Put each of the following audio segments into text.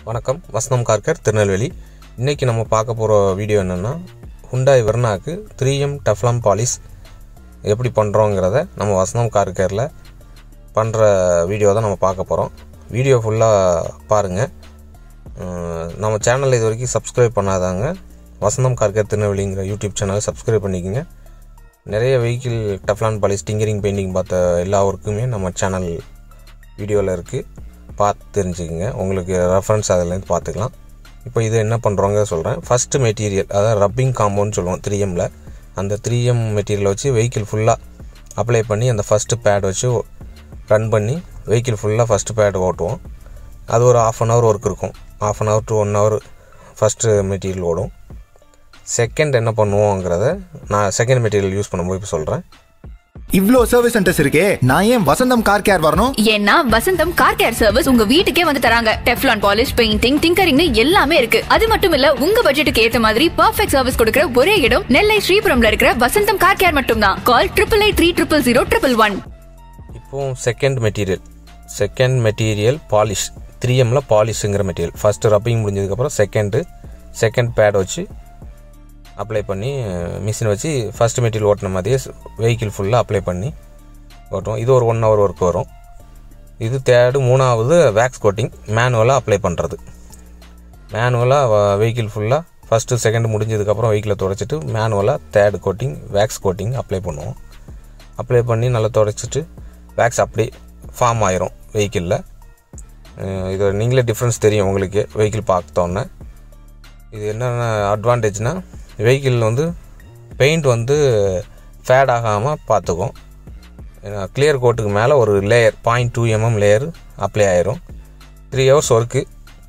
வணக்கம் வசனம் கார்கர் திருநெல்வேலி இன்றைக்கி நம்ம பார்க்க போகிற வீடியோ என்னென்னா ஹுண்டாய் வெர்னாக்கு த்ரீ எம் டெஃப்லாம் பாலிஸ் எப்படி பண்ணுறோங்கிறத நம்ம வசனம் கார்கரில் பண்ணுற வீடியோ தான் நம்ம பார்க்க போகிறோம் வீடியோ ஃபுல்லாக பாருங்கள் நம்ம சேனலில் இது வரைக்கும் சப்ஸ்கிரைப் பண்ணாதாங்க வசந்தம் கார்கர் திருநெல்வேலிங்கிற யூடியூப் சேனலை சப்ஸ்கிரைப் பண்ணிக்கோங்க நிறைய vehicle Teflon polish tinkering painting பார்த்த எல்லா ஒர்க்குமே நம்ம சேனல் வீடியோவில் இருக்குது பார்த்து தெரிஞ்சுக்கங்க உங்களுக்கு ரெஃபரன்ஸ் அதுலேருந்து பார்த்துக்கலாம் இப்போ இது என்ன பண்ணுறோங்க சொல்கிறேன் ஃபஸ்ட்டு மெட்டீரியல் அதாவது ரப்பிங் காம்பவுண்ட் சொல்லுவோம் த்ரீ எம்மில் அந்த த்ரீ எம் மெட்டீரியலை வச்சு வெஹிக்கிள் ஃபுல்லாக அப்ளை பண்ணி அந்த ஃபஸ்ட்டு பேட் வச்சு ரன் பண்ணி வெஹிக்கிள் ஃபுல்லாக ஃபஸ்ட்டு பேட் ஓட்டுவோம் அது ஒரு ஆஃப் அன் ஹவர் ஒர்க் இருக்கும் half an hour to one hour first material ஓடும் செகண்ட் என்ன பண்ணுவோங்கிறத நான் செகண்ட் மெட்டீரியல் யூஸ் பண்ணும்போது இப்போ சொல்கிறேன் இவ்ளோ சர்வீஸ் சென்டர்ஸ் இருக்கே நான் ஏன் வசந்தம் கார் கேர் வரணும் ஏன்னா வசந்தம் கார் கேர் சர்வீஸ் உங்க வீட்டுக்கே வந்து தராங்க டெஃப்லான் பாலிஷ் பெயிண்டிங் டிங்கரிங்னு எல்லாமே இருக்கு அது மட்டும் இல்ல உங்க பட்ஜெட்டுக்கு ஏத்த மாதிரி பர்ஃபெக்ட் சர்வீஸ் கொடுக்கிற ஒரே இடம் நெல்லை ஸ்ரீபுரம்ல இருக்கிற வசந்தம் கார் கேர் மட்டும் தான் call triple eight three triple zero triple one இப்போ second material second material polish three எம்மில் பாலிஷுங்கிற மெட்டீரியல் ஃபஸ்ட்டு ரப்பிங் முடிஞ்சதுக்கப்புறம் செகண்டு செகண்ட் பேட் வச்சு அப்ளை பண்ணி மிஷின் வச்சு ஃபஸ்ட் மெட்டீரியல் ஓட்டின மாதிரியே வெஹிக்கிள் ஃபுல்லாக அப்ளை பண்ணி ஓட்டுவோம் இது ஒரு ஒன் ஹவர் ஒர்க் வரும் இது தேர்டு மூணாவது வேக்ஸ் கோட்டிங் மேனுவலாக அப்ளை பண்ணுறது மேனுவலாக வெஹிக்கிள் ஃபுல்லாக ஃபஸ்ட்டு செகண்ட் முடிஞ்சதுக்கப்புறம் வெஹிக்கிளை தொடச்சிட்டு மேனுவலாக third coating wax coating apply பண்ணுவோம் அப்ளை பண்ணி நல்லா தொடச்சிட்டு வேக்ஸ் அப்படி ஃபார்ம் ஆயிரும் வெஹிக்கிளில் இது நீங்களே டிஃப்ரென்ஸ் தெரியும் உங்களுக்கு வெஹிக்கிள் பார்த்தோன்னே இது என்னென்ன அட்வான்டேஜ்னால் வெஹிக்கிள் வந்து பெயிண்ட் வந்து ஃபேட் ஆகாமல் பார்த்துக்கும் கிளியர் கோட்டுக்கு மேலே ஒரு layer point two MM layer apply ஆயிரும் த்ரீ ஹவர்ஸ் ஒர்க்கு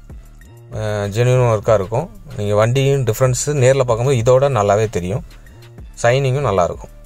ஜென்யூன் ஒர்க்காக இருக்கும் நீங்கள் வண்டியும் டிஃப்ரென்ஸு நேரில் பார்க்கும்போது இதோட நல்லாவே தெரியும் சைனிங்கும் நல்லாயிருக்கும்